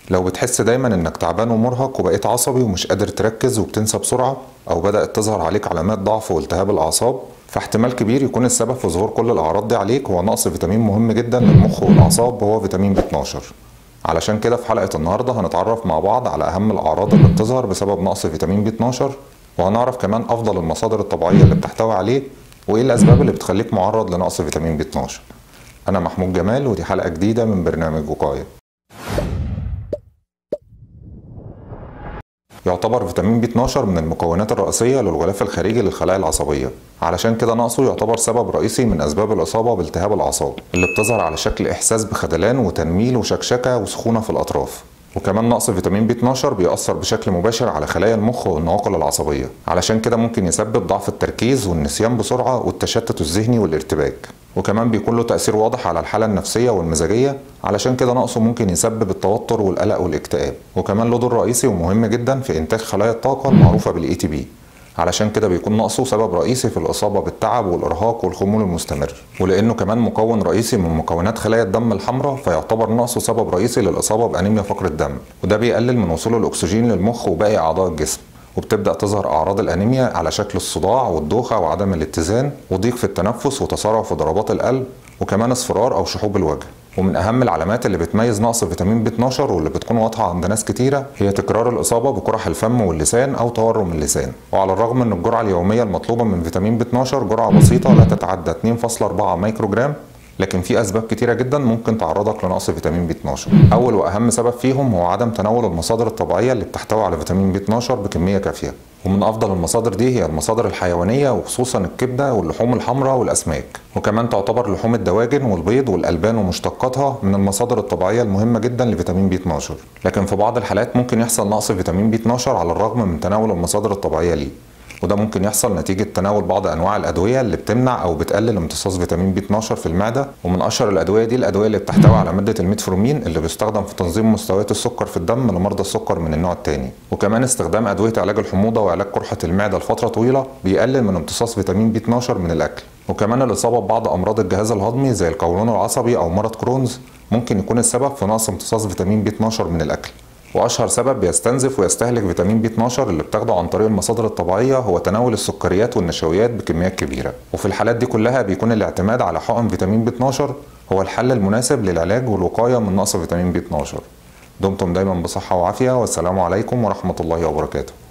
لو بتحس دايما انك تعبان ومرهق وبقيت عصبي ومش قادر تركز وبتنسى بسرعة او بدأت تظهر عليك علامات ضعف والتهاب الاعصاب فاحتمال كبير يكون السبب في ظهور كل الاعراض دي عليك هو نقص فيتامين مهم جدا للمخ والاعصاب وهو فيتامين بي 12 علشان كده في حلقة النهاردة هنتعرف مع بعض على اهم الاعراض اللي بتظهر بسبب نقص فيتامين بي 12 وهنعرف كمان افضل المصادر الطبيعية اللي بتحتوي عليه وايه الاسباب اللي بتخليك معرض لنقص فيتامين بي 12 انا محمود جمال ودي حلقة جديدة من برنامج وقاية يعتبر فيتامين بي 12 من المكونات الرئيسية للغلاف الخارجي للخلايا العصبية علشان كده نقصه يعتبر سبب رئيسي من أسباب الإصابة بالتهاب الأعصاب اللي بتظهر على شكل إحساس بخدلان وتنميل وشكشكة وسخونة في الأطراف وكمان نقص فيتامين بي 12 بيأثر بشكل مباشر على خلايا المخ والنواقل العصبية علشان كده ممكن يسبب ضعف التركيز والنسيان بسرعة والتشتت الذهني والارتباك وكمان بيكون له تأثير واضح على الحالة النفسية والمزاجية علشان كده نقصه ممكن يسبب التوتر والقلق والاكتئاب وكمان له دور رئيسي ومهم جدا في إنتاج خلايا الطاقة المعروفة بالاي تي بي علشان كده بيكون نقصه سبب رئيسي في الإصابة بالتعب والإرهاق والخمول المستمر ولأنه كمان مكون رئيسي من مكونات خلايا الدم الحمراء فيعتبر نقصه سبب رئيسي للإصابة بأنيميا فقر الدم وده بيقلل من وصول الأكسجين للمخ وباقي أعضاء الجسم وبتبدأ تظهر أعراض الأنيميا على شكل الصداع والدوخة وعدم الاتزان وضيق في التنفس وتسارع في ضربات القلب وكمان اصفرار أو شحوب الوجه ومن أهم العلامات اللي بتميز نقص فيتامين بي 12 واللي بتكون واضحة عند ناس كتيرة هي تكرار الإصابة بقرح الفم واللسان أو تورم اللسان وعلى الرغم من الجرعة اليومية المطلوبة من فيتامين بي 12 جرعة بسيطة لا تتعدى 2.4 مايكرو جرام لكن في اسباب كتيره جدا ممكن تعرضك لنقص فيتامين بي 12 اول واهم سبب فيهم هو عدم تناول المصادر الطبيعيه اللي بتحتوي على فيتامين بي 12 بكميه كافيه ومن افضل المصادر دي هي المصادر الحيوانيه وخصوصا الكبده واللحوم الحمراء والاسماك وكمان تعتبر لحوم الدواجن والبيض والالبان ومشتقاتها من المصادر الطبيعيه المهمه جدا لفيتامين بي 12 لكن في بعض الحالات ممكن يحصل نقص فيتامين بي 12 على الرغم من تناول المصادر الطبيعيه ليه وده ممكن يحصل نتيجة تناول بعض أنواع الأدوية اللي بتمنع أو بتقلل امتصاص فيتامين بي 12 في المعدة ومن أشهر الأدوية دي الأدوية اللي بتحتوي على مادة الميتفورمين اللي بيستخدم في تنظيم مستويات السكر في الدم لمرضى السكر من النوع الثاني وكمان استخدام أدوية علاج الحموضة وعلاج قرحة المعدة لفترة طويلة بيقلل من امتصاص فيتامين بي 12 من الأكل وكمان الإصابة ببعض أمراض الجهاز الهضمي زي القولون العصبي أو مرض كرونز ممكن يكون السبب في نقص امتصاص فيتامين بي 12 من الأكل واشهر سبب بيستنزف ويستهلك فيتامين بي 12 اللي بتاخده عن طريق المصادر الطبيعيه هو تناول السكريات والنشويات بكميات كبيره وفي الحالات دي كلها بيكون الاعتماد على حقن فيتامين بي 12 هو الحل المناسب للعلاج والوقايه من نقص فيتامين بي 12 دمتم دايما بصحه وعافيه والسلام عليكم ورحمه الله وبركاته